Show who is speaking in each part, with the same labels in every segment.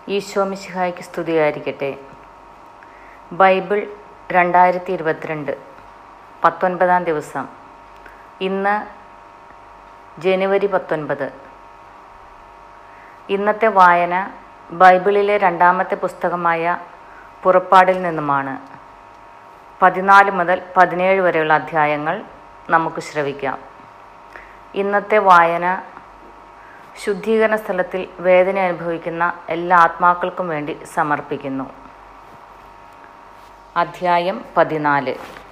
Speaker 1: ഈശോ മിശിഹായ്ക്ക് സ്തുതിയായിരിക്കട്ടെ ബൈബിൾ രണ്ടായിരത്തി ഇരുപത്തിരണ്ട് പത്തൊൻപതാം ദിവസം ഇന്ന് ജനുവരി പത്തൊൻപത് ഇന്നത്തെ വായന ബൈബിളിലെ രണ്ടാമത്തെ പുസ്തകമായ പുറപ്പാടിൽ നിന്നുമാണ് പതിനാല് മുതൽ പതിനേഴ് വരെയുള്ള അധ്യായങ്ങൾ നമുക്ക് ശ്രവിക്കാം ഇന്നത്തെ വായന ശുദ്ധീകരണ സ്ഥലത്തിൽ വേദന അനുഭവിക്കുന്ന എല്ലാ ആത്മാക്കൾക്കും വേണ്ടി സമർപ്പിക്കുന്നു അധ്യായം പതിനാല്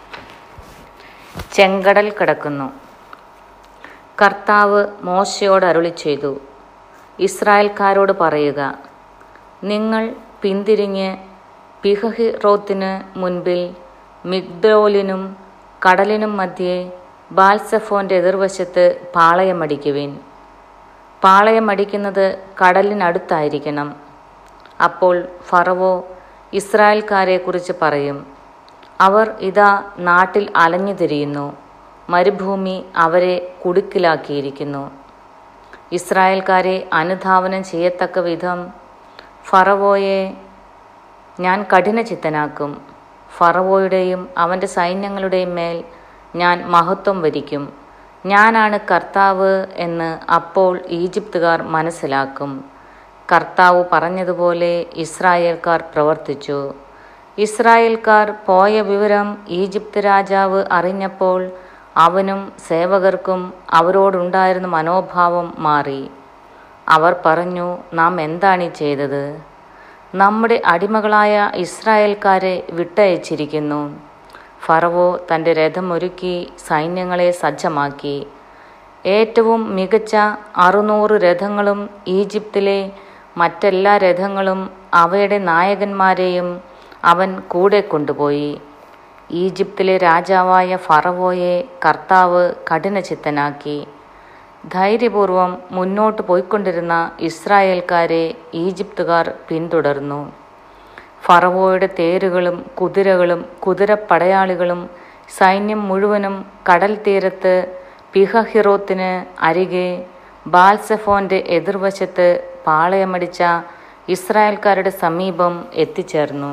Speaker 1: ചെങ്കടൽ കിടക്കുന്നു കർത്താവ് മോശയോട് അരുളി ചെയ്തു ഇസ്രായേൽക്കാരോട് പറയുക നിങ്ങൾ പിന്തിരിഞ്ഞ് പിഹഹിറോത്തിന് മുൻപിൽ മിഗ്ദോലിനും കടലിനും മധ്യേ ബാൽസഫോൻ്റെ എതിർവശത്ത് പാളയമടിക്കുവിൻ പാളയമടിക്കുന്നത് കടലിനടുത്തായിരിക്കണം അപ്പോൾ ഫറവോ ഇസ്രായേൽക്കാരെക്കുറിച്ച് പറയും അവർ ഇതാ നാട്ടിൽ അലഞ്ഞു തിരിയുന്നു മരുഭൂമി അവരെ കുടുക്കിലാക്കിയിരിക്കുന്നു ഇസ്രായേൽക്കാരെ അനുധാവനം ചെയ്യത്തക്ക വിധം ഫറവോയെ ഞാൻ കഠിനചിത്തനാക്കും ഫറവോയുടെയും അവൻ്റെ സൈന്യങ്ങളുടെയും മേൽ ഞാൻ മഹത്വം വരിക്കും ഞാനാണ് കർത്താവ് എന്ന് അപ്പോൾ ഈജിപ്തുകാർ മനസ്സിലാക്കും കർത്താവ് പറഞ്ഞതുപോലെ ഇസ്രായേൽക്കാർ പ്രവർത്തിച്ചു ഇസ്രായേൽക്കാർ പോയ വിവരം ഈജിപ്ത് രാജാവ് അറിഞ്ഞപ്പോൾ അവനും സേവകർക്കും അവരോടുണ്ടായിരുന്ന മനോഭാവം മാറി അവർ പറഞ്ഞു നാം എന്താണ് ചെയ്തത് നമ്മുടെ അടിമകളായ ഇസ്രായേൽക്കാരെ വിട്ടയച്ചിരിക്കുന്നു ഫറവോ തൻ്റെ രഥമൊരുക്കി സൈന്യങ്ങളെ സജ്ജമാക്കി ഏറ്റവും മികച്ച അറുന്നൂറ് രഥങ്ങളും ഈജിപ്തിലെ മറ്റെല്ലാ രഥങ്ങളും അവയുടെ നായകന്മാരെയും അവൻ കൂടെ കൊണ്ടുപോയി ഈജിപ്തിലെ രാജാവായ ഫറവോയെ കർത്താവ് കഠിനചിത്തനാക്കി ധൈര്യപൂർവം മുന്നോട്ട് പോയിക്കൊണ്ടിരുന്ന ഇസ്രായേൽക്കാരെ ഈജിപ്തുകാർ പിന്തുടർന്നു ഫറവോയുടെ തേരുകളും കുതിരകളും കുതിരപ്പടയാളികളും സൈന്യം മുഴുവനും കടൽ തീരത്ത് പിഹഹിറോത്തിന് അരികെ ബാൽസഫോന്റെ എതിർവശത്ത് പാളയമടിച്ച ഇസ്രായേൽക്കാരുടെ സമീപം എത്തിച്ചേർന്നു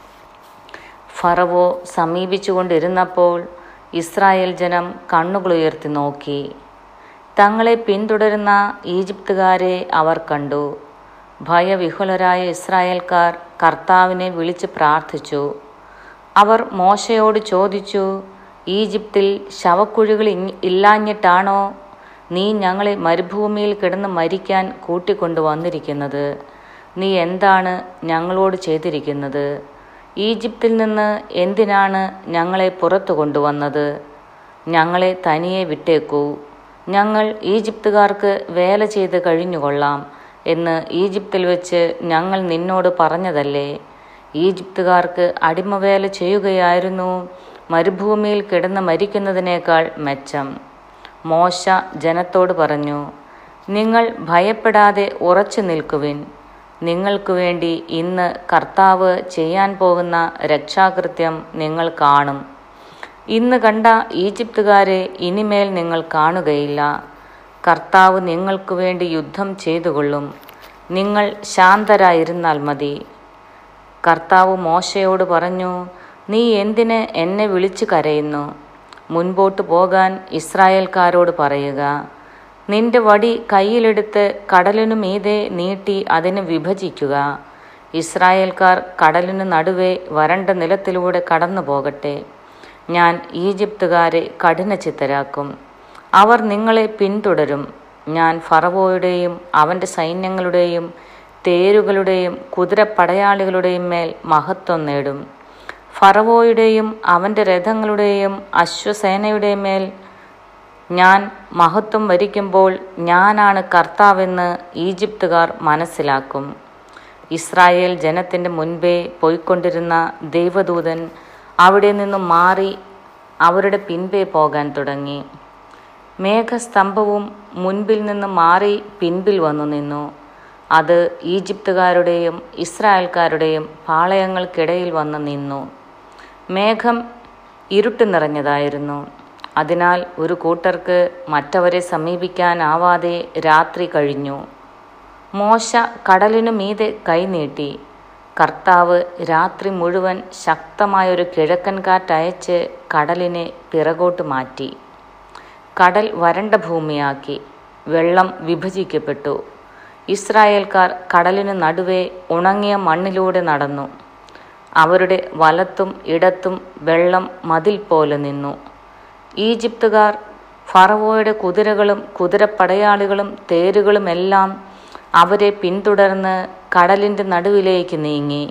Speaker 1: ഫറവോ സമീപിച്ചുകൊണ്ടിരുന്നപ്പോൾ ഇസ്രായേൽ ജനം കണ്ണുകളുയർത്തി നോക്കി തങ്ങളെ പിന്തുടരുന്ന ഈജിപ്തുകാരെ അവർ കണ്ടു ഭയവിഹുലരായ ഇസ്രായേൽക്കാർ കർത്താവിനെ വിളിച്ച് പ്രാർത്ഥിച്ചു അവർ മോശയോട് ചോദിച്ചു ഈജിപ്തിൽ ശവക്കുഴികൾ ഇല്ലാഞ്ഞിട്ടാണോ നീ ഞങ്ങളെ മരുഭൂമിയിൽ കിടന്ന് മരിക്കാൻ കൂട്ടിക്കൊണ്ടു വന്നിരിക്കുന്നത് നീ എന്താണ് ഞങ്ങളോട് ചെയ്തിരിക്കുന്നത് ഈജിപ്തിൽ നിന്ന് എന്തിനാണ് ഞങ്ങളെ പുറത്തു കൊണ്ടുവന്നത് ഞങ്ങളെ തനിയെ വിട്ടേക്കൂ ഞങ്ങൾ ഈജിപ്തുകാർക്ക് വേല ചെയ്ത് കഴിഞ്ഞുകൊള്ളാം എന്ന് ഈജിപ്തിൽ വെച്ച് ഞങ്ങൾ നിന്നോട് പറഞ്ഞതല്ലേ ഈജിപ്തുകാർക്ക് അടിമവേല ചെയ്യുകയായിരുന്നു മരുഭൂമിയിൽ കിടന്ന് മരിക്കുന്നതിനേക്കാൾ മെച്ചം മോശ ജനത്തോട് പറഞ്ഞു നിങ്ങൾ ഭയപ്പെടാതെ ഉറച്ചു നിൽക്കുവിൻ നിങ്ങൾക്ക് വേണ്ടി ഇന്ന് കർത്താവ് ചെയ്യാൻ പോകുന്ന രക്ഷാകൃത്യം നിങ്ങൾ കാണും ഇന്ന് കണ്ട ഈജിപ്തുകാരെ ഇനിമേൽ നിങ്ങൾ കാണുകയില്ല കർത്താവ് നിങ്ങൾക്ക് വേണ്ടി യുദ്ധം ചെയ്തുകൊള്ളും നിങ്ങൾ ശാന്തരായിരുന്നാൽ മതി കർത്താവ് മോശയോട് പറഞ്ഞു നീ എന്തിന് എന്നെ വിളിച്ചു കരയുന്നു മുൻപോട്ട് പോകാൻ ഇസ്രായേൽക്കാരോട് പറയുക നിന്റെ വടി കയ്യിലെടുത്ത് കടലിനു മീതെ നീട്ടി അതിന് വിഭജിക്കുക ഇസ്രായേൽക്കാർ കടലിനു നടുവേ വരണ്ട നിലത്തിലൂടെ കടന്നു പോകട്ടെ ഞാൻ ഈജിപ്തുകാരെ കഠിനചിത്തരാക്കും അവർ നിങ്ങളെ പിന്തുടരും ഞാൻ ഫറവോയുടെയും അവൻ്റെ സൈന്യങ്ങളുടെയും തേരുകളുടെയും കുതിരപ്പടയാളികളുടെയും മേൽ മഹത്വം നേടും ഫറവോയുടെയും അവൻ്റെ രഥങ്ങളുടെയും അശ്വസേനയുടെയും മേൽ ഞാൻ മഹത്വം വരിക്കുമ്പോൾ ഞാനാണ് കർത്താവെന്ന് ഈജിപ്തുകാർ മനസ്സിലാക്കും ഇസ്രായേൽ ജനത്തിൻ്റെ മുൻപേ പോയിക്കൊണ്ടിരുന്ന ദൈവദൂതൻ അവിടെ നിന്നും മാറി അവരുടെ പിൻപേ പോകാൻ തുടങ്ങി മേഘസ്തംഭവും മുൻപിൽ നിന്ന് മാറി പിൻപിൽ വന്നു നിന്നു അത് ഈജിപ്തുകാരുടെയും ഇസ്രായേൽക്കാരുടെയും പാളയങ്ങൾക്കിടയിൽ വന്ന് നിന്നു മേഘം ഇരുട്ട് നിറഞ്ഞതായിരുന്നു അതിനാൽ ഒരു കൂട്ടർക്ക് മറ്റവരെ സമീപിക്കാനാവാതെ രാത്രി കഴിഞ്ഞു മോശ കടലിനു മീതെ കൈനീട്ടി കർത്താവ് രാത്രി മുഴുവൻ ശക്തമായൊരു കിഴക്കൻ കാറ്റയച്ച് കടലിനെ പിറകോട്ട് മാറ്റി കടൽ വരണ്ട ഭൂമിയാക്കി വെള്ളം വിഭജിക്കപ്പെട്ടു ഇസ്രായേൽക്കാർ കടലിനു നടുവേ ഉണങ്ങിയ മണ്ണിലൂടെ നടന്നു അവരുടെ വലത്തും ഇടത്തും വെള്ളം മതിൽ പോലെ നിന്നു ഈജിപ്തുകാർ ഫറവോയുടെ കുതിരകളും കുതിരപ്പടയാളികളും തേരുകളുമെല്ലാം അവരെ പിന്തുടർന്ന് കടലിൻ്റെ നടുവിലേക്ക് നീങ്ങി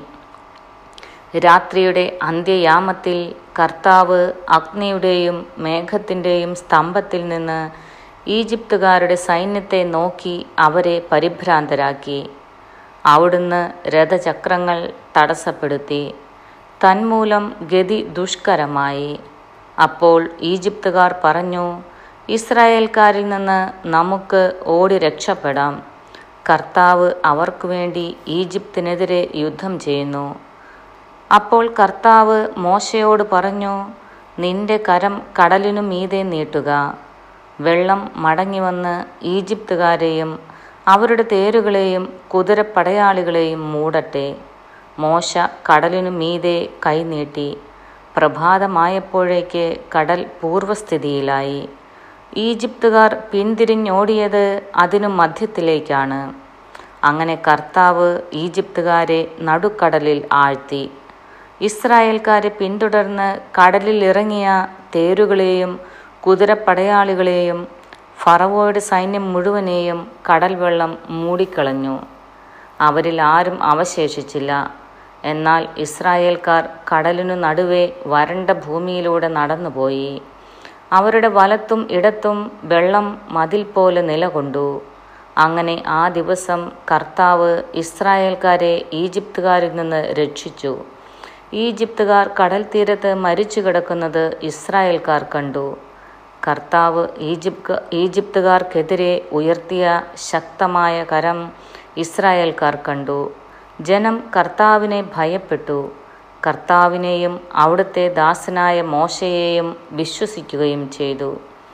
Speaker 1: രാത്രിയുടെ അന്ത്യയാമത്തിൽ കർത്താവ് അഗ്നിയുടെയും മേഘത്തിൻ്റെയും സ്തംഭത്തിൽ നിന്ന് ഈജിപ്തുകാരുടെ സൈന്യത്തെ നോക്കി അവരെ പരിഭ്രാന്തരാക്കി അവിടുന്ന് രഥചക്രങ്ങൾ തടസ്സപ്പെടുത്തി തന്മൂലം ഗതി ദുഷ്കരമായി അപ്പോൾ ഈജിപ്തുകാർ പറഞ്ഞു ഇസ്രായേൽക്കാരിൽ നിന്ന് നമുക്ക് ഓടി രക്ഷപ്പെടാം കർത്താവ് അവർക്കു വേണ്ടി ഈജിപ്തിനെതിരെ യുദ്ധം ചെയ്യുന്നു അപ്പോൾ കർത്താവ് മോശയോട് പറഞ്ഞു നിന്റെ കരം കടലിനു മീതെ നീട്ടുക വെള്ളം മടങ്ങി വന്ന് ഈജിപ്തുകാരെയും അവരുടെ തേരുകളെയും കുതിരപ്പടയാളികളെയും മൂടട്ടെ മോശ കടലിനു മീതെ കൈനീട്ടി പ്രഭാതമായപ്പോഴേക്ക് കടൽ പൂർവ്വസ്ഥിതിയിലായി ഈജിപ്തുകാർ പിന്തിരിഞ്ഞോടിയത് അതിനു മധ്യത്തിലേക്കാണ് അങ്ങനെ കർത്താവ് ഈജിപ്തുകാരെ നടുക്കടലിൽ ആഴ്ത്തി ഇസ്രായേൽക്കാരെ പിന്തുടർന്ന് കടലിൽ ഇറങ്ങിയ തേരുകളെയും കുതിരപ്പടയാളികളെയും ഫറവോയുടെ സൈന്യം മുഴുവനെയും കടൽ വെള്ളം മൂടിക്കളഞ്ഞു അവരിൽ ആരും അവശേഷിച്ചില്ല എന്നാൽ ഇസ്രായേൽക്കാർ കടലിനു നടുവേ വരണ്ട ഭൂമിയിലൂടെ നടന്നുപോയി അവരുടെ വലത്തും ഇടത്തും വെള്ളം മതിൽ പോലെ നിലകൊണ്ടു അങ്ങനെ ആ ദിവസം കർത്താവ് ഇസ്രായേൽക്കാരെ ഈജിപ്തുകാരിൽ നിന്ന് രക്ഷിച്ചു ഈജിപ്തുകാർ കടൽ തീരത്ത് മരിച്ചു കിടക്കുന്നത് ഇസ്രായേൽക്കാർ കണ്ടു കർത്താവ് ഈജിപ്ത് ഈജിപ്തുകാർക്കെതിരെ ഉയർത്തിയ ശക്തമായ കരം ഇസ്രായേൽക്കാർ കണ്ടു ജനം കർത്താവിനെ ഭയപ്പെട്ടു കർത്താവിനെയും അവിടുത്തെ ദാസനായ മോശയെയും വിശ്വസിക്കുകയും ചെയ്തു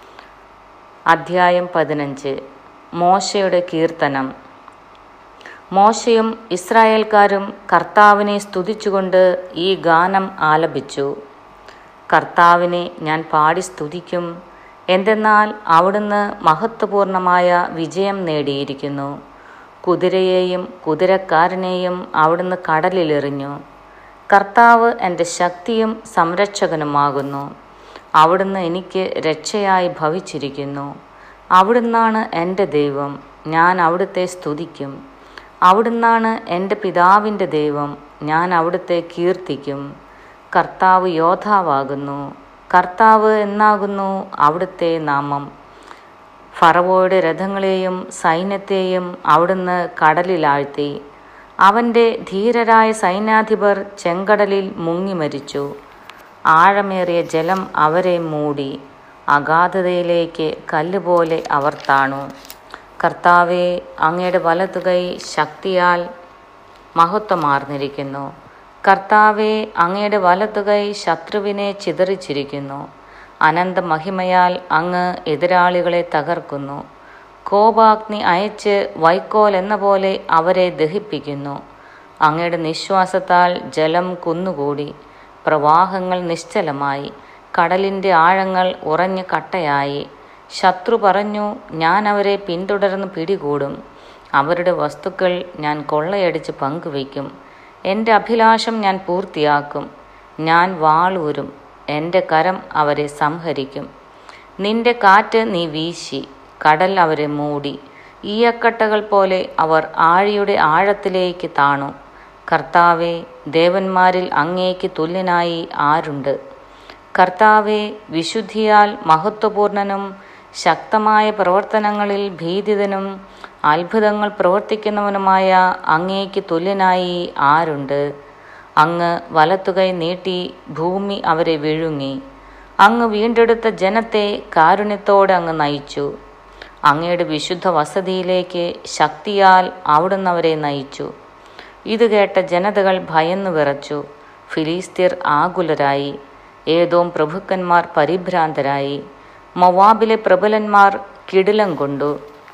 Speaker 1: അധ്യായം പതിനഞ്ച് മോശയുടെ കീർത്തനം മോശയും ഇസ്രായേൽക്കാരും കർത്താവിനെ സ്തുതിച്ചുകൊണ്ട് ഈ ഗാനം ആലപിച്ചു കർത്താവിനെ ഞാൻ പാടി സ്തുതിക്കും എന്തെന്നാൽ അവിടുന്ന് മഹത്വപൂർണമായ വിജയം നേടിയിരിക്കുന്നു കുതിരയെയും കുതിരക്കാരനെയും അവിടുന്ന് കടലിലെറിഞ്ഞു കർത്താവ് എൻ്റെ ശക്തിയും സംരക്ഷകനുമാകുന്നു അവിടുന്ന് എനിക്ക് രക്ഷയായി ഭവിച്ചിരിക്കുന്നു അവിടുന്നാണ് എൻ്റെ ദൈവം ഞാൻ അവിടുത്തെ സ്തുതിക്കും അവിടുന്നാണ് എൻ്റെ പിതാവിൻ്റെ ദൈവം ഞാൻ അവിടുത്തെ കീർത്തിക്കും കർത്താവ് യോദ്ധാവാകുന്നു കർത്താവ് എന്നാകുന്നു അവിടുത്തെ നാമം ഫറവോയുടെ രഥങ്ങളെയും സൈന്യത്തെയും അവിടുന്ന് കടലിലാഴ്ത്തി അവൻ്റെ ധീരരായ സൈന്യാധിപർ ചെങ്കടലിൽ മുങ്ങി മരിച്ചു ആഴമേറിയ ജലം അവരെ മൂടി അഗാധതയിലേക്ക് കല്ലുപോലെ അവർ താണു കർത്താവെ അങ്ങയുടെ വലതുകൈ ശക്തിയാൽ മഹത്വമാർന്നിരിക്കുന്നു കർത്താവെ അങ്ങയുടെ വലതുകൈ ശത്രുവിനെ ചിതറിച്ചിരിക്കുന്നു അനന്ത മഹിമയാൽ അങ്ങ് എതിരാളികളെ തകർക്കുന്നു കോപാഗ്നി അയച്ച് വൈക്കോൽ എന്ന പോലെ അവരെ ദഹിപ്പിക്കുന്നു അങ്ങയുടെ നിശ്വാസത്താൽ ജലം കുന്നുകൂടി പ്രവാഹങ്ങൾ നിശ്ചലമായി കടലിൻ്റെ ആഴങ്ങൾ ഉറഞ്ഞ് കട്ടയായി ശത്രു പറഞ്ഞു ഞാൻ അവരെ പിന്തുടർന്ന് പിടികൂടും അവരുടെ വസ്തുക്കൾ ഞാൻ കൊള്ളയടിച്ച് പങ്കുവയ്ക്കും എൻ്റെ അഭിലാഷം ഞാൻ പൂർത്തിയാക്കും ഞാൻ വാളൂരും എൻ്റെ കരം അവരെ സംഹരിക്കും നിന്റെ കാറ്റ് നീ വീശി കടൽ അവരെ മൂടി ഈയക്കട്ടകൾ പോലെ അവർ ആഴിയുടെ ആഴത്തിലേക്ക് താണു കർത്താവെ ദേവന്മാരിൽ അങ്ങേക്ക് തുല്യനായി ആരുണ്ട് കർത്താവെ വിശുദ്ധിയാൽ മഹത്വപൂർണനും ശക്തമായ പ്രവർത്തനങ്ങളിൽ ഭീതിതനും അത്ഭുതങ്ങൾ പ്രവർത്തിക്കുന്നവനുമായ അങ്ങേക്ക് തുല്യനായി ആരുണ്ട് അങ്ങ് വലത്തുകൈ നീട്ടി ഭൂമി അവരെ വിഴുങ്ങി അങ്ങ് വീണ്ടെടുത്ത ജനത്തെ കാരുണ്യത്തോടെ അങ്ങ് നയിച്ചു അങ്ങയുടെ വിശുദ്ധ വസതിയിലേക്ക് ശക്തിയാൽ അവിടുന്ന് അവരെ നയിച്ചു ഇത് കേട്ട ജനതകൾ ഭയന്നു വിറച്ചു ഫിലിസ്തീർ ആകുലരായി ഏതോം പ്രഭുക്കന്മാർ പരിഭ്രാന്തരായി മൊവാബിലെ പ്രബലന്മാർ കിടിലം കൊണ്ടു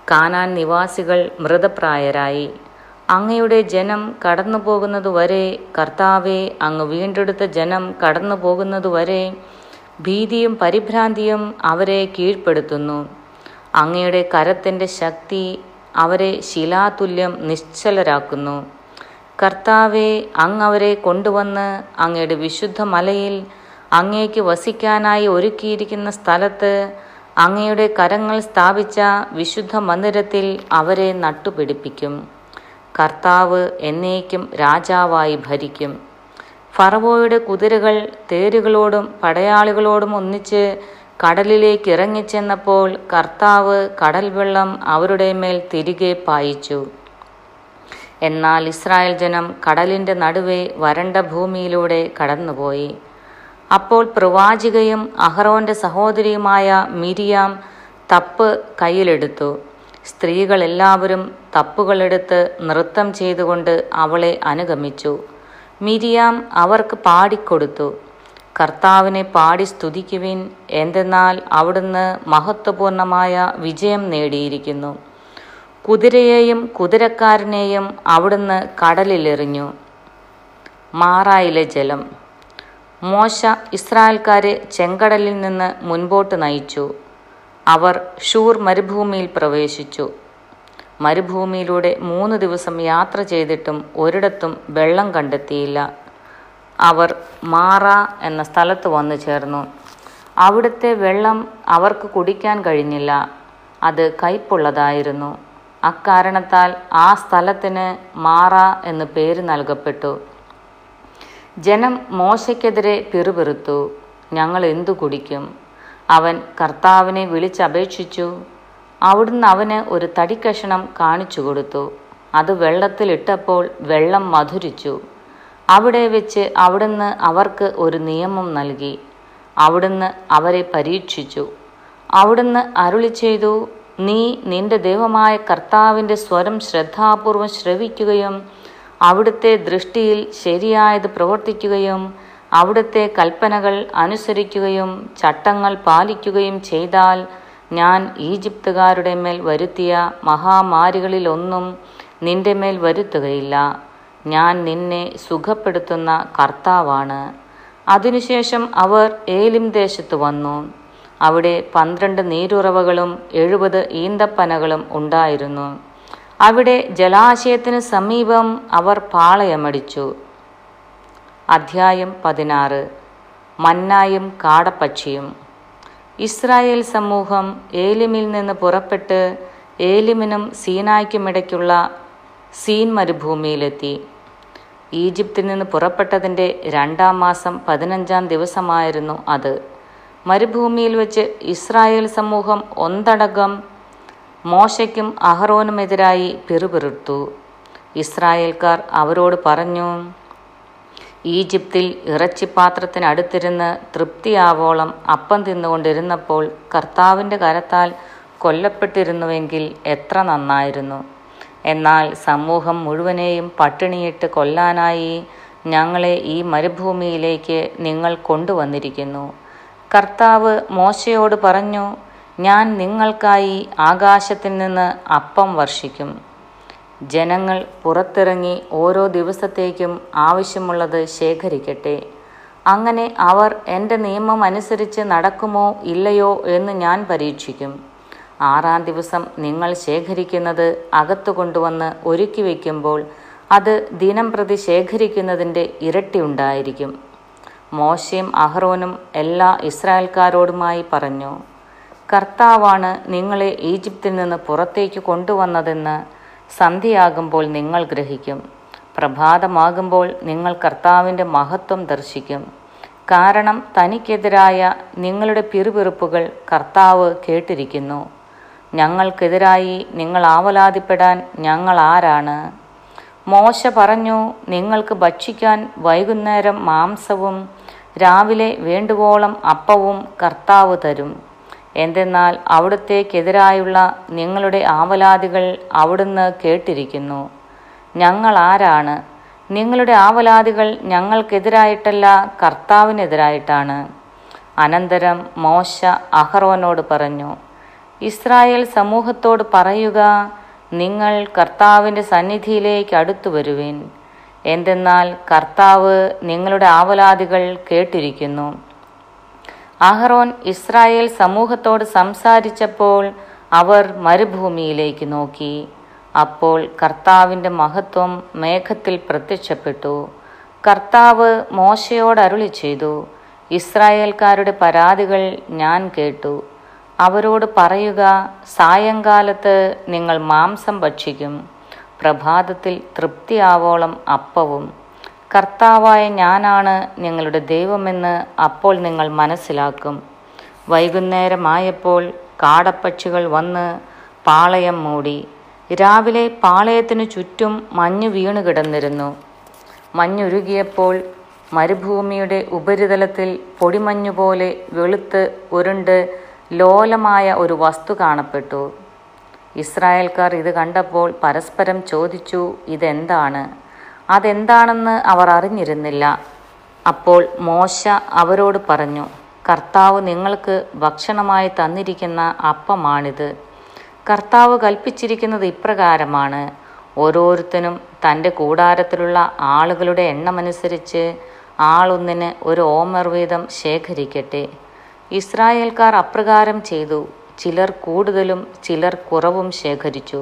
Speaker 1: കാനാൻ നിവാസികൾ മൃതപ്രായരായി അങ്ങയുടെ ജനം കടന്നു പോകുന്നതുവരെ കർത്താവെ അങ്ങ് വീണ്ടെടുത്ത ജനം കടന്നു പോകുന്നതുവരെ ഭീതിയും പരിഭ്രാന്തിയും അവരെ കീഴ്പ്പെടുത്തുന്നു അങ്ങയുടെ കരത്തിൻ്റെ ശക്തി അവരെ ശിലാതുല്യം നിശ്ചലരാക്കുന്നു കർത്താവെ അങ്ങ് അവരെ കൊണ്ടുവന്ന് അങ്ങയുടെ വിശുദ്ധ മലയിൽ അങ്ങേക്ക് വസിക്കാനായി ഒരുക്കിയിരിക്കുന്ന സ്ഥലത്ത് അങ്ങയുടെ കരങ്ങൾ സ്ഥാപിച്ച വിശുദ്ധ മന്ദിരത്തിൽ അവരെ നട്ടുപിടിപ്പിക്കും കർത്താവ് എന്നേക്കും രാജാവായി ഭരിക്കും ഫറവോയുടെ കുതിരകൾ തേരുകളോടും പടയാളികളോടും ഒന്നിച്ച് കടലിലേക്ക് ഇറങ്ങിച്ചെന്നപ്പോൾ കർത്താവ് കടൽ വെള്ളം അവരുടെ മേൽ തിരികെ പായിച്ചു എന്നാൽ ഇസ്രായേൽ ജനം കടലിൻ്റെ നടുവെ വരണ്ട ഭൂമിയിലൂടെ കടന്നുപോയി അപ്പോൾ പ്രവാചികയും അഹറോന്റെ സഹോദരിയുമായ മിരിയാം തപ്പ് കയ്യിലെടുത്തു സ്ത്രീകൾ എല്ലാവരും തപ്പുകളെടുത്ത് നൃത്തം ചെയ്തുകൊണ്ട് അവളെ അനുഗമിച്ചു മിരിയാം അവർക്ക് പാടിക്കൊടുത്തു കർത്താവിനെ പാടി സ്തുതിക്കുവിൻ എന്തെന്നാൽ അവിടുന്ന് മഹത്വപൂർണമായ വിജയം നേടിയിരിക്കുന്നു കുതിരയെയും കുതിരക്കാരനെയും അവിടുന്ന് കടലിലെറിഞ്ഞു മാറായിലെ ജലം മോശ ഇസ്രായേൽക്കാരെ ചെങ്കടലിൽ നിന്ന് മുൻപോട്ട് നയിച്ചു അവർ ഷൂർ മരുഭൂമിയിൽ പ്രവേശിച്ചു മരുഭൂമിയിലൂടെ മൂന്ന് ദിവസം യാത്ര ചെയ്തിട്ടും ഒരിടത്തും വെള്ളം കണ്ടെത്തിയില്ല അവർ മാറ എന്ന സ്ഥലത്ത് വന്നു ചേർന്നു അവിടുത്തെ വെള്ളം അവർക്ക് കുടിക്കാൻ കഴിഞ്ഞില്ല അത് കയ്പുള്ളതായിരുന്നു അക്കാരണത്താൽ ആ സ്ഥലത്തിന് മാറ എന്ന് പേര് നൽകപ്പെട്ടു ജനം മോശയ്ക്കെതിരെ പിറുപിറുത്തു ഞങ്ങൾ എന്തു കുടിക്കും അവൻ കർത്താവിനെ വിളിച്ചപേക്ഷിച്ചു അവിടുന്ന് അവന് ഒരു തടിക്കഷണം കാണിച്ചു കൊടുത്തു അത് വെള്ളത്തിലിട്ടപ്പോൾ വെള്ളം മധുരിച്ചു അവിടെ വെച്ച് അവിടുന്ന് അവർക്ക് ഒരു നിയമം നൽകി അവിടുന്ന് അവരെ പരീക്ഷിച്ചു അവിടുന്ന് അരുളി ചെയ്തു നീ നിന്റെ ദൈവമായ കർത്താവിൻ്റെ സ്വരം ശ്രദ്ധാപൂർവം ശ്രവിക്കുകയും അവിടുത്തെ ദൃഷ്ടിയിൽ ശരിയായത് പ്രവർത്തിക്കുകയും അവിടുത്തെ കൽപ്പനകൾ അനുസരിക്കുകയും ചട്ടങ്ങൾ പാലിക്കുകയും ചെയ്താൽ ഞാൻ ഈജിപ്തുകാരുടെ മേൽ വരുത്തിയ മഹാമാരികളിലൊന്നും നിന്റെ മേൽ വരുത്തുകയില്ല ഞാൻ നിന്നെ സുഖപ്പെടുത്തുന്ന കർത്താവാണ് അതിനുശേഷം അവർ ഏലിം ദേശത്ത് വന്നു അവിടെ പന്ത്രണ്ട് നീരുറവകളും എഴുപത് ഈന്തപ്പനകളും ഉണ്ടായിരുന്നു അവിടെ ജലാശയത്തിന് സമീപം അവർ പാളയമടിച്ചു അധ്യായം പതിനാറ് മന്നായും കാടപ്പക്ഷിയും ഇസ്രായേൽ സമൂഹം ഏലിമിൽ നിന്ന് പുറപ്പെട്ട് ഏലിമിനും സീനായ്ക്കുമിടയ്ക്കുള്ള സീൻ മരുഭൂമിയിലെത്തി ഈജിപ്തിൽ നിന്ന് പുറപ്പെട്ടതിൻ്റെ രണ്ടാം മാസം പതിനഞ്ചാം ദിവസമായിരുന്നു അത് മരുഭൂമിയിൽ വെച്ച് ഇസ്രായേൽ സമൂഹം ഒന്നടങ്കം മോശയ്ക്കും അഹറോനുമെതിരായി പിറുപിറുത്തു ഇസ്രായേൽക്കാർ അവരോട് പറഞ്ഞു ഈജിപ്തിൽ ഇറച്ചിപ്പാത്രത്തിനടുത്തിരുന്ന് തൃപ്തിയാവോളം അപ്പം തിന്നുകൊണ്ടിരുന്നപ്പോൾ കർത്താവിൻ്റെ കരത്താൽ കൊല്ലപ്പെട്ടിരുന്നുവെങ്കിൽ എത്ര നന്നായിരുന്നു എന്നാൽ സമൂഹം മുഴുവനെയും പട്ടിണിയിട്ട് കൊല്ലാനായി ഞങ്ങളെ ഈ മരുഭൂമിയിലേക്ക് നിങ്ങൾ കൊണ്ടുവന്നിരിക്കുന്നു കർത്താവ് മോശയോട് പറഞ്ഞു ഞാൻ നിങ്ങൾക്കായി ആകാശത്തിൽ നിന്ന് അപ്പം വർഷിക്കും ജനങ്ങൾ പുറത്തിറങ്ങി ഓരോ ദിവസത്തേക്കും ആവശ്യമുള്ളത് ശേഖരിക്കട്ടെ അങ്ങനെ അവർ എൻ്റെ നിയമം അനുസരിച്ച് നടക്കുമോ ഇല്ലയോ എന്ന് ഞാൻ പരീക്ഷിക്കും ആറാം ദിവസം നിങ്ങൾ ശേഖരിക്കുന്നത് അകത്തു കൊണ്ടുവന്ന് ഒരുക്കി വയ്ക്കുമ്പോൾ അത് ദിനം പ്രതി ശേഖരിക്കുന്നതിൻ്റെ ഇരട്ടി ഉണ്ടായിരിക്കും മോശയും അഹ്റോനും എല്ലാ ഇസ്രായേൽക്കാരോടുമായി പറഞ്ഞു കർത്താവാണ് നിങ്ങളെ ഈജിപ്തിൽ നിന്ന് പുറത്തേക്ക് കൊണ്ടുവന്നതെന്ന് സന്ധ്യയാകുമ്പോൾ നിങ്ങൾ ഗ്രഹിക്കും പ്രഭാതമാകുമ്പോൾ നിങ്ങൾ കർത്താവിൻ്റെ മഹത്വം ദർശിക്കും കാരണം തനിക്കെതിരായ നിങ്ങളുടെ പിറുപിറുപ്പുകൾ കർത്താവ് കേട്ടിരിക്കുന്നു ഞങ്ങൾക്കെതിരായി നിങ്ങൾ ആവലാതിപ്പെടാൻ ഞങ്ങൾ ആരാണ് മോശ പറഞ്ഞു നിങ്ങൾക്ക് ഭക്ഷിക്കാൻ വൈകുന്നേരം മാംസവും രാവിലെ വേണ്ടുവോളം അപ്പവും കർത്താവ് തരും എന്തെന്നാൽ അവിടുത്തേക്കെതിരായുള്ള നിങ്ങളുടെ ആവലാതികൾ അവിടുന്ന് കേട്ടിരിക്കുന്നു ഞങ്ങൾ ആരാണ് നിങ്ങളുടെ ആവലാതികൾ ഞങ്ങൾക്കെതിരായിട്ടല്ല കർത്താവിനെതിരായിട്ടാണ് അനന്തരം മോശ അഹറോനോട് പറഞ്ഞു ഇസ്രായേൽ സമൂഹത്തോട് പറയുക നിങ്ങൾ കർത്താവിൻ്റെ സന്നിധിയിലേക്ക് അടുത്തു വരുവിൻ എന്തെന്നാൽ കർത്താവ് നിങ്ങളുടെ ആവലാദികൾ കേട്ടിരിക്കുന്നു അഹറോൻ ഇസ്രായേൽ സമൂഹത്തോട് സംസാരിച്ചപ്പോൾ അവർ മരുഭൂമിയിലേക്ക് നോക്കി അപ്പോൾ കർത്താവിൻ്റെ മഹത്വം മേഘത്തിൽ പ്രത്യക്ഷപ്പെട്ടു കർത്താവ് മോശയോട് അരുളി ചെയ്തു ഇസ്രായേൽക്കാരുടെ പരാതികൾ ഞാൻ കേട്ടു അവരോട് പറയുക സായങ്കാലത്ത് നിങ്ങൾ മാംസം ഭക്ഷിക്കും പ്രഭാതത്തിൽ തൃപ്തിയാവോളം അപ്പവും കർത്താവായ ഞാനാണ് നിങ്ങളുടെ ദൈവമെന്ന് അപ്പോൾ നിങ്ങൾ മനസ്സിലാക്കും വൈകുന്നേരമായപ്പോൾ കാടപ്പക്ഷികൾ വന്ന് പാളയം മൂടി രാവിലെ പാളയത്തിനു ചുറ്റും മഞ്ഞു വീണു കിടന്നിരുന്നു മഞ്ഞുരുകിയപ്പോൾ മരുഭൂമിയുടെ ഉപരിതലത്തിൽ പൊടിമഞ്ഞുപോലെ വെളുത്ത് ഉരുണ്ട് ലോലമായ ഒരു വസ്തു കാണപ്പെട്ടു ഇസ്രായേൽക്കാർ ഇത് കണ്ടപ്പോൾ പരസ്പരം ചോദിച്ചു ഇതെന്താണ് അതെന്താണെന്ന് അവർ അറിഞ്ഞിരുന്നില്ല അപ്പോൾ മോശ അവരോട് പറഞ്ഞു കർത്താവ് നിങ്ങൾക്ക് ഭക്ഷണമായി തന്നിരിക്കുന്ന അപ്പമാണിത് കർത്താവ് കൽപ്പിച്ചിരിക്കുന്നത് ഇപ്രകാരമാണ് ഓരോരുത്തനും തൻ്റെ കൂടാരത്തിലുള്ള ആളുകളുടെ എണ്ണമനുസരിച്ച് ആളൊന്നിന് ഒരു ഓമർ വീതം ശേഖരിക്കട്ടെ ഇസ്രായേൽക്കാർ അപ്രകാരം ചെയ്തു ചിലർ കൂടുതലും ചിലർ കുറവും ശേഖരിച്ചു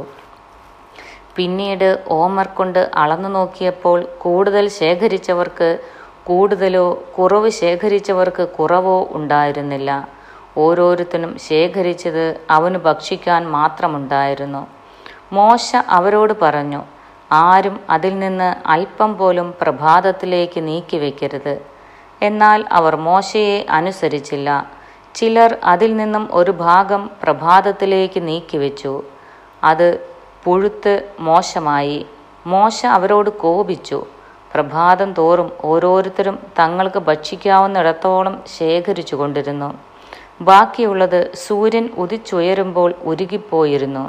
Speaker 1: പിന്നീട് ഓമർ കൊണ്ട് അളന്നു നോക്കിയപ്പോൾ കൂടുതൽ ശേഖരിച്ചവർക്ക് കൂടുതലോ കുറവ് ശേഖരിച്ചവർക്ക് കുറവോ ഉണ്ടായിരുന്നില്ല ഓരോരുത്തനും ശേഖരിച്ചത് അവന് ഭക്ഷിക്കാൻ മാത്രമുണ്ടായിരുന്നു മോശ അവരോട് പറഞ്ഞു ആരും അതിൽ നിന്ന് അല്പം പോലും പ്രഭാതത്തിലേക്ക് നീക്കിവെക്കരുത് എന്നാൽ അവർ മോശയെ അനുസരിച്ചില്ല ചിലർ അതിൽ നിന്നും ഒരു ഭാഗം പ്രഭാതത്തിലേക്ക് നീക്കിവെച്ചു അത് പുഴുത്ത് മോശമായി മോശ അവരോട് കോപിച്ചു പ്രഭാതം തോറും ഓരോരുത്തരും തങ്ങൾക്ക് ഭക്ഷിക്കാവുന്നിടത്തോളം ശേഖരിച്ചു കൊണ്ടിരുന്നു ബാക്കിയുള്ളത് സൂര്യൻ ഉദിച്ചുയരുമ്പോൾ ഉരുകിപ്പോയിരുന്നു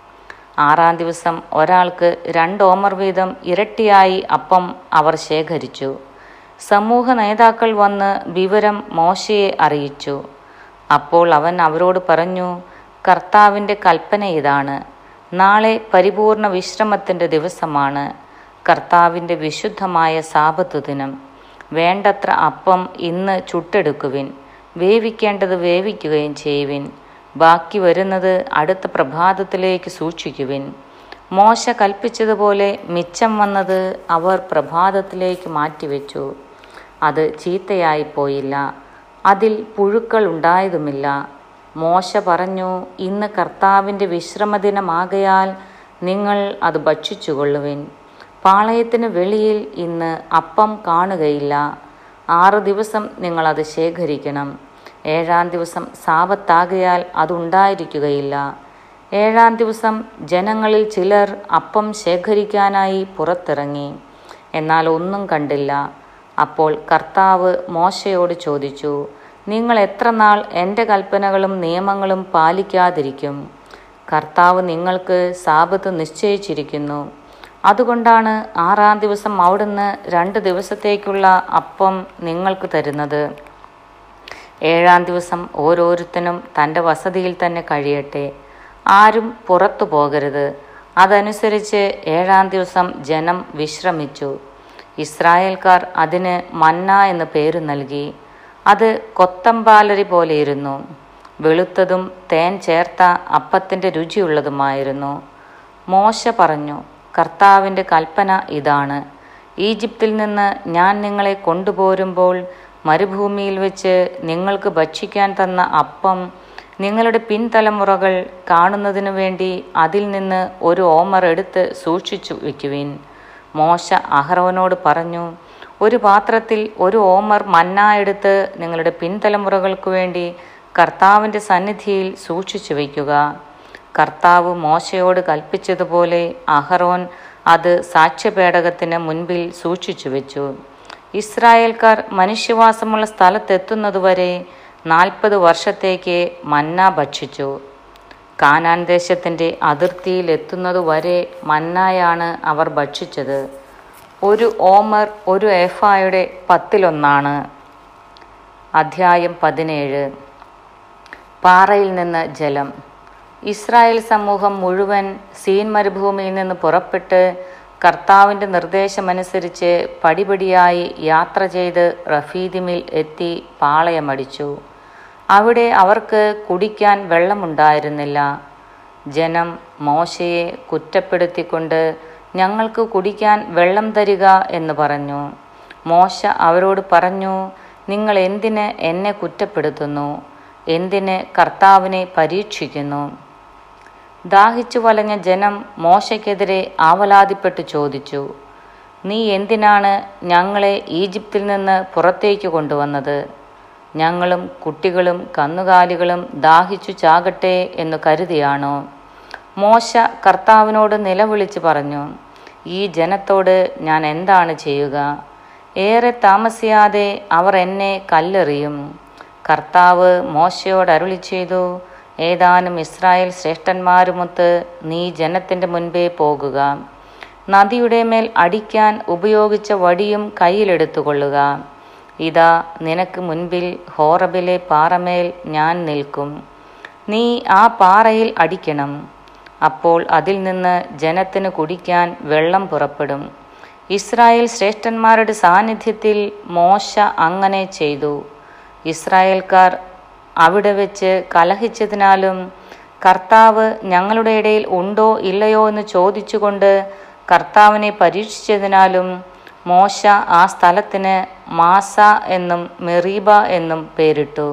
Speaker 1: ആറാം ദിവസം ഒരാൾക്ക് രണ്ട് ഓമർ വീതം ഇരട്ടിയായി അപ്പം അവർ ശേഖരിച്ചു സമൂഹ നേതാക്കൾ വന്ന് വിവരം മോശയെ അറിയിച്ചു അപ്പോൾ അവൻ അവരോട് പറഞ്ഞു കർത്താവിൻ്റെ കൽപ്പന ഇതാണ് നാളെ പരിപൂർണ വിശ്രമത്തിൻ്റെ ദിവസമാണ് കർത്താവിൻ്റെ വിശുദ്ധമായ സാപത്തു ദിനം വേണ്ടത്ര അപ്പം ഇന്ന് ചുട്ടെടുക്കുവിൻ വേവിക്കേണ്ടത് വേവിക്കുകയും ചെയ്യുവിൻ ബാക്കി വരുന്നത് അടുത്ത പ്രഭാതത്തിലേക്ക് സൂക്ഷിക്കുവിൻ മോശ കൽപ്പിച്ചതുപോലെ മിച്ചം വന്നത് അവർ പ്രഭാതത്തിലേക്ക് മാറ്റിവെച്ചു അത് ചീത്തയായി പോയില്ല അതിൽ പുഴുക്കൾ ഉണ്ടായതുമില്ല മോശ പറഞ്ഞു ഇന്ന് കർത്താവിൻ്റെ വിശ്രമദിനമാകയാൽ നിങ്ങൾ അത് ഭക്ഷിച്ചുകൊള്ളുവിൻ പാളയത്തിന് വെളിയിൽ ഇന്ന് അപ്പം കാണുകയില്ല ആറ് ദിവസം നിങ്ങളത് ശേഖരിക്കണം ഏഴാം ദിവസം സാപത്താകയാൽ അതുണ്ടായിരിക്കുകയില്ല ഏഴാം ദിവസം ജനങ്ങളിൽ ചിലർ അപ്പം ശേഖരിക്കാനായി പുറത്തിറങ്ങി എന്നാൽ ഒന്നും കണ്ടില്ല അപ്പോൾ കർത്താവ് മോശയോട് ചോദിച്ചു നിങ്ങൾ എത്ര നാൾ എൻ്റെ കൽപ്പനകളും നിയമങ്ങളും പാലിക്കാതിരിക്കും കർത്താവ് നിങ്ങൾക്ക് സാപത്ത് നിശ്ചയിച്ചിരിക്കുന്നു അതുകൊണ്ടാണ് ആറാം ദിവസം അവിടുന്ന് രണ്ട് ദിവസത്തേക്കുള്ള അപ്പം നിങ്ങൾക്ക് തരുന്നത് ഏഴാം ദിവസം ഓരോരുത്തനും തൻ്റെ വസതിയിൽ തന്നെ കഴിയട്ടെ ആരും പുറത്തു പോകരുത് അതനുസരിച്ച് ഏഴാം ദിവസം ജനം വിശ്രമിച്ചു ഇസ്രായേൽക്കാർ അതിന് മന്ന എന്ന് പേര് നൽകി അത് കൊത്തമ്പാലരി പോലെയിരുന്നു വെളുത്തതും തേൻ ചേർത്ത അപ്പത്തിൻ്റെ രുചിയുള്ളതുമായിരുന്നു മോശ പറഞ്ഞു കർത്താവിൻ്റെ കൽപ്പന ഇതാണ് ഈജിപ്തിൽ നിന്ന് ഞാൻ നിങ്ങളെ കൊണ്ടുപോരുമ്പോൾ മരുഭൂമിയിൽ വെച്ച് നിങ്ങൾക്ക് ഭക്ഷിക്കാൻ തന്ന അപ്പം നിങ്ങളുടെ പിൻതലമുറകൾ കാണുന്നതിനു വേണ്ടി അതിൽ നിന്ന് ഒരു ഓമർ എടുത്ത് സൂക്ഷിച്ചു വയ്ക്കുവിൻ മോശ അഹ്റോനോട് പറഞ്ഞു ഒരു പാത്രത്തിൽ ഒരു ഓമർ മന്ന എടുത്ത് നിങ്ങളുടെ പിൻതലമുറകൾക്ക് വേണ്ടി കർത്താവിൻ്റെ സന്നിധിയിൽ സൂക്ഷിച്ചു വയ്ക്കുക കർത്താവ് മോശയോട് കൽപ്പിച്ചതുപോലെ അഹറോൻ അത് സാക്ഷ്യപേടകത്തിന് മുൻപിൽ സൂക്ഷിച്ചു വെച്ചു ഇസ്രായേൽക്കാർ മനുഷ്യവാസമുള്ള സ്ഥലത്തെത്തുന്നതുവരെ നാൽപ്പത് വർഷത്തേക്ക് മന്ന ഭക്ഷിച്ചു കാനാൻ ദേശത്തിൻ്റെ അതിർത്തിയിൽ എത്തുന്നതുവരെ മന്നായാണ് അവർ ഭക്ഷിച്ചത് ഒരു ഓമർ ഒരു എഫായുടെ പത്തിലൊന്നാണ് അധ്യായം പതിനേഴ് പാറയിൽ നിന്ന് ജലം ഇസ്രായേൽ സമൂഹം മുഴുവൻ സീൻ മരുഭൂമിയിൽ നിന്ന് പുറപ്പെട്ട് കർത്താവിൻ്റെ നിർദ്ദേശമനുസരിച്ച് പടിപടിയായി യാത്ര ചെയ്ത് റഫീദിമിൽ എത്തി പാളയമടിച്ചു അവിടെ അവർക്ക് കുടിക്കാൻ വെള്ളമുണ്ടായിരുന്നില്ല ജനം മോശയെ കുറ്റപ്പെടുത്തിക്കൊണ്ട് ഞങ്ങൾക്ക് കുടിക്കാൻ വെള്ളം തരിക എന്ന് പറഞ്ഞു മോശ അവരോട് പറഞ്ഞു നിങ്ങൾ എന്തിന് എന്നെ കുറ്റപ്പെടുത്തുന്നു എന്തിന് കർത്താവിനെ പരീക്ഷിക്കുന്നു ദാഹിച്ചു വലഞ്ഞ ജനം മോശയ്ക്കെതിരെ ആവലാതിപ്പെട്ട് ചോദിച്ചു നീ എന്തിനാണ് ഞങ്ങളെ ഈജിപ്തിൽ നിന്ന് പുറത്തേക്ക് കൊണ്ടുവന്നത് ഞങ്ങളും കുട്ടികളും കന്നുകാലികളും ദാഹിച്ചു ചാകട്ടെ എന്ന് കരുതിയാണോ മോശ കർത്താവിനോട് നിലവിളിച്ച് പറഞ്ഞു ഈ ജനത്തോട് ഞാൻ എന്താണ് ചെയ്യുക ഏറെ താമസിയാതെ അവർ എന്നെ കല്ലെറിയും കർത്താവ് മോശയോട് അരുളി ചെയ്തു ഏതാനും ഇസ്രായേൽ ശ്രേഷ്ഠന്മാരുമൊത്ത് നീ ജനത്തിൻ്റെ മുൻപേ പോകുക നദിയുടെ മേൽ അടിക്കാൻ ഉപയോഗിച്ച വടിയും കയ്യിലെടുത്തുകൊള്ളുക ഇതാ നിനക്ക് മുൻപിൽ ഹോറബിലെ പാറമേൽ ഞാൻ നിൽക്കും നീ ആ പാറയിൽ അടിക്കണം അപ്പോൾ അതിൽ നിന്ന് ജനത്തിന് കുടിക്കാൻ വെള്ളം പുറപ്പെടും ഇസ്രായേൽ ശ്രേഷ്ഠന്മാരുടെ സാന്നിധ്യത്തിൽ മോശ അങ്ങനെ ചെയ്തു ഇസ്രായേൽക്കാർ അവിടെ വെച്ച് കലഹിച്ചതിനാലും കർത്താവ് ഞങ്ങളുടെ ഇടയിൽ ഉണ്ടോ ഇല്ലയോ എന്ന് ചോദിച്ചുകൊണ്ട് കർത്താവിനെ പരീക്ഷിച്ചതിനാലും മോശ ആ സ്ഥലത്തിന് മാസ എന്നും മെറീബ എന്നും പേരിട്ടു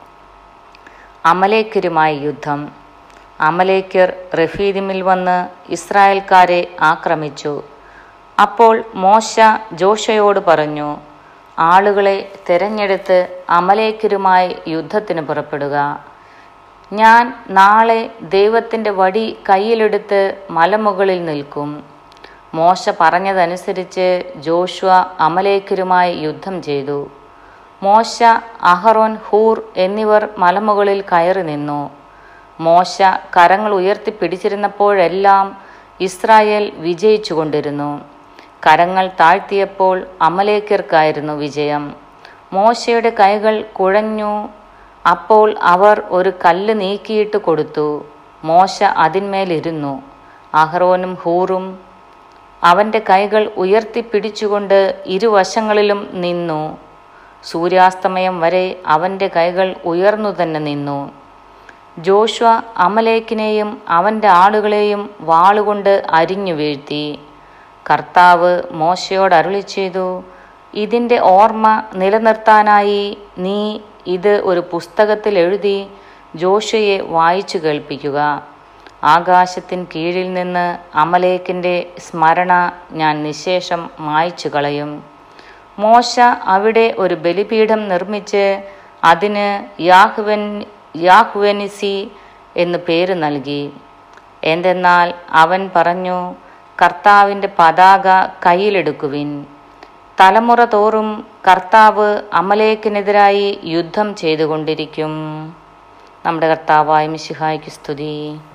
Speaker 1: അമലേക്കരുമായി യുദ്ധം അമലേക്കർ റഫീദിമിൽ വന്ന് ഇസ്രായേൽക്കാരെ ആക്രമിച്ചു അപ്പോൾ മോശ ജോഷയോട് പറഞ്ഞു ആളുകളെ തിരഞ്ഞെടുത്ത് അമലേക്കരുമായി യുദ്ധത്തിന് പുറപ്പെടുക ഞാൻ നാളെ ദൈവത്തിൻ്റെ വടി കയ്യിലെടുത്ത് മലമുകളിൽ നിൽക്കും മോശ പറഞ്ഞതനുസരിച്ച് ജോഷുവ അമലേക്കരുമായി യുദ്ധം ചെയ്തു മോശ അഹറോൻ ഹൂർ എന്നിവർ മലമുകളിൽ കയറി നിന്നു മോശ കരങ്ങൾ ഉയർത്തി പിടിച്ചിരുന്നപ്പോഴെല്ലാം ഇസ്രായേൽ വിജയിച്ചുകൊണ്ടിരുന്നു കരങ്ങൾ താഴ്ത്തിയപ്പോൾ അമലേക്കർക്കായിരുന്നു വിജയം മോശയുടെ കൈകൾ കുഴഞ്ഞു അപ്പോൾ അവർ ഒരു കല്ല് നീക്കിയിട്ട് കൊടുത്തു മോശ അതിന്മേലിരുന്നു അഹ്റോനും ഹൂറും അവൻ്റെ കൈകൾ ഉയർത്തിപ്പിടിച്ചുകൊണ്ട് ഇരുവശങ്ങളിലും നിന്നു സൂര്യാസ്തമയം വരെ അവൻ്റെ കൈകൾ ഉയർന്നു തന്നെ നിന്നു ജോഷ്വ അമലേക്കിനെയും അവൻ്റെ ആളുകളെയും വാളുകൊണ്ട് അരിഞ്ഞു വീഴ്ത്തി കർത്താവ് മോശയോട് അരുളി ചെയ്തു ഇതിൻ്റെ ഓർമ്മ നിലനിർത്താനായി നീ ഇത് ഒരു പുസ്തകത്തിൽ എഴുതി ജോഷയെ വായിച്ചു കേൾപ്പിക്കുക ആകാശത്തിൻ കീഴിൽ നിന്ന് അമലേക്കിൻ്റെ സ്മരണ ഞാൻ നിശേഷം മായ്ച്ചു കളയും മോശ അവിടെ ഒരു ബലിപീഠം നിർമ്മിച്ച് അതിന് യാഹ്വൻ യാഹ്വനിസി എന്ന് പേര് നൽകി എന്തെന്നാൽ അവൻ പറഞ്ഞു കർത്താവിൻ്റെ പതാക കയ്യിലെടുക്കുവിൻ തലമുറ തോറും കർത്താവ് അമലേക്കിനെതിരായി യുദ്ധം ചെയ്തുകൊണ്ടിരിക്കും നമ്മുടെ കർത്താവായ മിശിഹായ്ക്ക് സ്തുതി